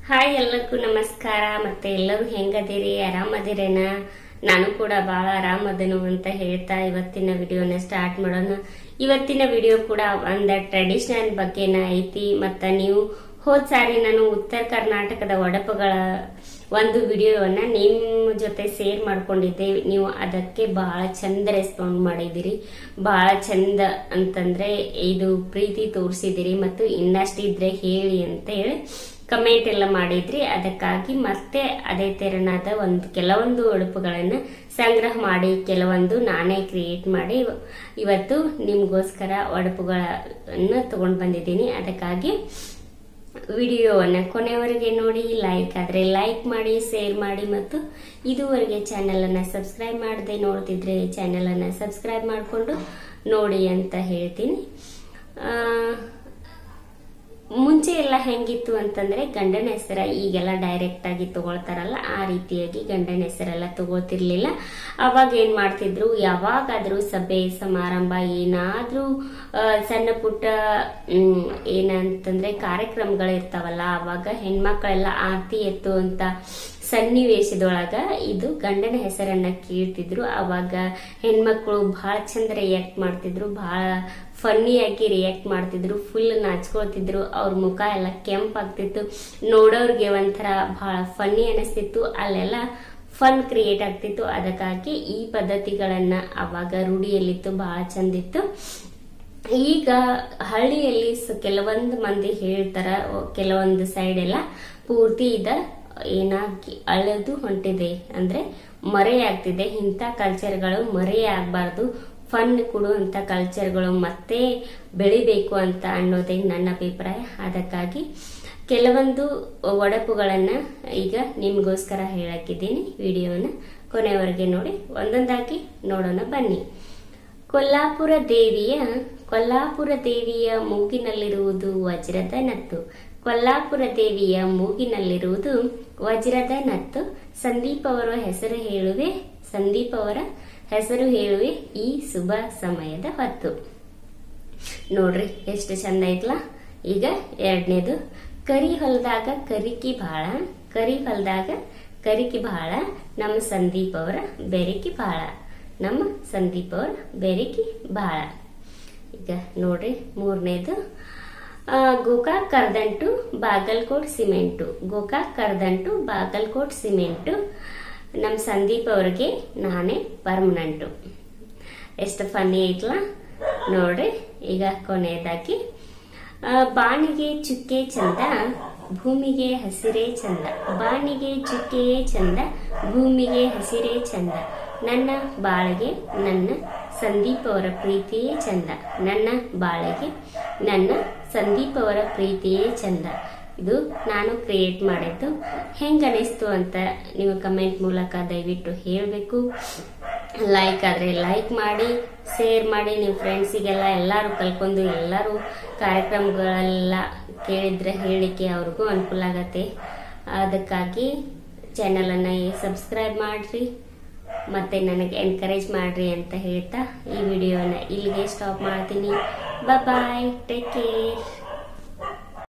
hi ಎಲ್ಲರಿಗೂ ನಮಸ್ಕಾರ ಮತ್ತೆ ಎಲ್ಲರೂ ಹೆಂಗದಿರಿ ಆರಾಮದಿರೇನ ನಾನು ಕೂಡ ಬಹಳ ಆರಾಮದನು ಅಂತ ಹೇಳ್ತಾ ಇವತ್ತಿನ ವಿಡಿಯೋನ ಸ್ಟಾರ್ಟ್ ಮಾಡೋಣ ಇವತ್ತಿನ ವಿಡಿಯೋ ಕೂಡ ಒಂದ ಟ್ರೆಡಿಷನಲ್ ಬಗ್ಗೆನ ಐತಿ ಮತ್ತ ನೀವು ಹೋದ್ ಸಾರಿ ನಾನು ಉತ್ತರ ಕರ್ನಾಟಕದ ಒಡಪುಗಳ ಒಂದು ವಿಡಿಯೋವನ್ನ ನಿಮ್ಮ ಜೊತೆ ಶೇರ್ ಮಾಡ್ಕೊಂಡಿದ್ದೆ ನೀವು ಅದಕ್ಕೆ ಬಹಳ ಚಂದ ರೆಸ್ಪಾಂಡ್ ಮಾಡಿದಿರಿ ಬಹಳ ಚಂದ ಅಂತಂದ್ರೆ ಇದು ಪ್ರೀತಿ ತೋರಿಸಿದಿರಿ ಮತ್ತು ಇನ್ನಷ್ಟಿದ್ರೆ ಹೇಳಿ ಅಂತ ಹೇಳಿ ಕಮೆಂಟ್ ಎಲ್ಲ ಮಾಡಿದ್ರಿ ಅದಕ್ಕಾಗಿ ಮತ್ತೆ ಅದೇ ತೆರನಾದ ಒಂದು ಕೆಲವೊಂದು ಉಡುಪುಗಳನ್ನ ಸಂಗ್ರಹ ಮಾಡಿ ಕೆಲವೊಂದು ನಾನೇ ಕ್ರಿಯೇಟ್ ಮಾಡಿ ಇವತ್ತು ನಿಮ್ಗೋಸ್ಕರ ಉಡುಪುಗಳನ್ನ ತಗೊಂಡ್ ಬಂದಿದ್ದೀನಿ ಅದಕ್ಕಾಗಿ ವಿಡಿಯೋವನ್ನ ಕೊನೆವರೆಗೆ ನೋಡಿ ಲೈಕ್ ಆದ್ರೆ ಲೈಕ್ ಮಾಡಿ ಶೇರ್ ಮಾಡಿ ಮತ್ತು ಇದುವರೆಗೆ ಚಾನೆಲ್ ಅನ್ನ ಸಬ್ಸ್ಕ್ರೈಬ್ ಮಾಡದೆ ನೋಡ್ತಿದ್ರೆ ಚಾನೆಲ್ ಅನ್ನ ಸಬ್ಸ್ಕ್ರೈಬ್ ಮಾಡಿಕೊಂಡು ನೋಡಿ ಅಂತ ಹೇಳ್ತೀನಿ ಆ, ಮುಂಚೆ ಎಲ್ಲ ಹೆಂಗಿತ್ತು ಅಂತಂದ್ರೆ ಗಂಡನ ಹೆಸರ ಈಗೆಲ್ಲ ಡೈರೆಕ್ಟ್ ಆಗಿ ತಗೊಳ್ತಾರಲ್ಲ ಆ ರೀತಿಯಾಗಿ ಗಂಡನ ಹೆಸರೆಲ್ಲ ತಗೋತಿರ್ಲಿಲ್ಲ ಅವಾಗ ಏನ್ ಮಾಡ್ತಿದ್ರು ಯಾವಾಗಾದ್ರೂ ಸಭೆ ಸಮಾರಂಭ ಏನಾದ್ರೂ ಆ, ಸಣ್ಣ ಪುಟ್ಟ ಹ್ಮ್, ಏನಂತಂದ್ರೆ ಕಾರ್ಯಕ್ರಮಗಳಿರ್ತಾವಲ್ಲ ಅವಾಗ ಹೆಣ್ಮಕ್ಳೆಲ್ಲ ಆರತಿ ಎತ್ತು ಅಂತ ಸನ್ನಿವೇಶದೊಳಗ ಇದು ಗಂಡನ ಹೆಸರನ್ನ ಕೇಳ್ತಿದ್ರು ಅವಾಗ ಹೆಣ್ಮಕ್ಳು ಬಹಳ ಚಂದ ರಿಯಾಕ್ಟ್ ಮಾಡ್ತಿದ್ರು ಬಹಳ ಫನ್ನಿಯಾಗಿ ರಿಯಾಕ್ಟ್ ಮಾಡ್ತಿದ್ರು ಫುಲ್ ನಾಚ್ಕೊಳ್ತಿದ್ರು ಅವ್ರ ಮುಖ ಎಲ್ಲ ಕೆಂಪಾಗ್ತಿತ್ತು ನೋಡೋರ್ಗೆ ಒಂಥರ ಬಹಳ ಫನ್ನಿ ಅನಿಸ್ತಿತ್ತು ಅಲ್ಲೆಲ್ಲ ಫನ್ ಕ್ರಿಯೇಟ್ ಆಗ್ತಿತ್ತು ಅದಕ್ಕಾಗಿ ಈ ಪದ್ಧತಿಗಳನ್ನ ಅವಾಗ ರೂಢಿಯಲ್ಲಿತ್ತು ಬಹಳ ಚಂದಿತ್ತು ಈಗ ಹಳ್ಳಿಯಲ್ಲಿ ಸ- ಕೆಲವೊಂದು ಮಂದಿ ಹೇಳ್ತಾರ ಓ, ಕೆಲವೊಂದು ಸೈಡ್ ಎಲ್ಲ ಪೂರ್ತಿ ಇದ ಏನಾಗಿ ಅಳೆದು ಹೊಂಟಿದೆ ಅಂದ್ರೆ ಮರೆಯಾಗ್ತಿದೆ ಇಂಥ ಕಲ್ಚರ್ಗಳು ಮರೆಯಾಗಬಾರ್ದು ಫನ್ ಕೊಡುವಂತ ಕಲ್ಚರ್ಗಳು ಮತ್ತೆ ಬೆಳಿಬೇಕು ಅಂತ ಅನ್ನೋದೇ ನನ್ನ ಅಭಿಪ್ರಾಯ ಅದಕ್ಕಾಗಿ ಕೆಲವೊಂದು ಒಡಪುಗಳನ್ನ ಈಗ ನಿಮ್ಗೋಸ್ಕರ ಹೇಳಕ್ಕಿದ್ದೀನಿ ವಿಡಿಯೋನ ಕೊನೆವರೆಗೆ ನೋಡಿ ಒಂದೊಂದಾಗಿ ನೋಡೋಣ ಬನ್ನಿ ಕೊಲ್ಲಾಪುರ ದೇವಿಯ ಕೊಲ್ಲಾಪುರ ದೇವಿಯ ಮೂಗಿನಲ್ಲಿರುವುದು ವಜ್ರದ ನತ್ತು ಕೊಲ್ಲಾಪುರ ದೇವಿಯ ಮೂಗಿನಲ್ಲಿರುವುದು ವಜ್ರದ ನತ್ತು ಸಂದೀಪ್ ಅವರ ಹೆಸರು ಹೇಳುವೆ ಸಂದೀಪ್ ಅವರ ಹೆಸರು ಹೇಳುವೆ ಈ ಶುಭ ಸಮಯದ ಹೊತ್ತು ನೋಡ್ರಿ ಎಷ್ಟು ಚಂದ ಐತ್ಲ ಈಗ ಎರಡನೇದು ಕರಿ ಹೊಲದಾಗ ಕರಿಕಿ ಬಾಳ ಕರಿ ಹೊಲದಾಗ ಕರಿಕಿ ಬಾಳ ನಮ್ಮ ಸಂದೀಪ್ ಅವರ ಬೆರಿಕಿ ಬಾಳ ನಮ್ಮ ಸಂದೀಪ್ ಅವರ ಬೆರಿಕಿ ಬಾಳ ಈಗ ನೋಡ್ರಿ ಮೂರನೇದು ಆ, ಗೋಕಾಕ್ ಕರ್ದಂಟು ಬಾಗಲ್ಕೋಟ್ ಸಿಮೆಂಟು ಗೋಕಾಕ್ ಕರ್ದಂಟು ಬಾಗಲ್ಕೋಟ್ ಸಿಮೆಂಟು ನಮ್ಮ ಸಂದೀಪ್ ಅವ್ರಿಗೆ ನಾನೇ ಪರ್ಮನೆಂಟು ಎಷ್ಟು ಫನ್ನಿ ಐತ್ಲ ನೋಡ್ರಿ ಈಗ ಕೊನೆಯದಾಗಿ ಆ, ಬಾಣಿಗೆ ಚುಕ್ಕೆ ಚಂದ ಭೂಮಿಗೆ ಹಸಿರೇ ಚಂದ ಬಾಣಿಗೆ ಚುಕ್ಕೆಯೇ ಚಂದ ಭೂಮಿಗೆ ಹಸಿರೇ ಚಂದ ನನ್ನ ಬಾಳಿಗೆ ನನ್ನ ಸಂದೀಪ್ ಅವರ ಪ್ರೀತಿಯೇ ಚಂದ ನನ್ನ ಬಾಳಿಗೆ ನನ್ನ ಸಂದೀಪ್ ಅವರ ಪ್ರೀತಿಯೇ ಚಂದ ಇದು ನಾನು ಕ್ರಿಯೇಟ್ ಮಾಡಿದ್ದು ಹೆಂಗ ಅನಿಸ್ತು ಅಂತ ನೀವು ಕಮೆಂಟ್ ಮೂಲಕ ದಯವಿಟ್ಟು ಹೇಳಬೇಕು ಲೈಕ್ ಆದ್ರೆ ಲೈಕ್ ಮಾಡಿ ಶೇರ್ ಮಾಡಿ ನಿಮ್ಮ ಫ್ರೆಂಡ್ಸಿಗೆಲ್ಲ ಎಲ್ಲರೂ ಕಲ್ಕೊಂಡು ಎಲ್ಲರೂ ಕಾರ್ಯಕ್ರಮಗಳೆಲ್ಲ ಕೇಳಿದ್ರೆ ಹೇಳಿಕೆ ಅವ್ರಿಗೂ ಅನುಕೂಲ ಆಗತ್ತೆ ಅದಕ್ಕಾಗಿ ಚಾನಲನ್ನು ಸಬ್ಸ್ಕ್ರೈಬ್ ಮಾಡಿರಿ ಮತ್ತೆ ನನಗೆ ಎನ್ಕರೇಜ್ ಮಾಡ್ರಿ ಅಂತ ಹೇಳ್ತಾ ಈ ವಿಡಿಯೋನ ಇಲ್ಲಿಗೆ ಸ್ಟಾಪ್ ಮಾಡ್ತೀನಿ ಬಾಯ್ ಟೇಕ್ ಕೇರ್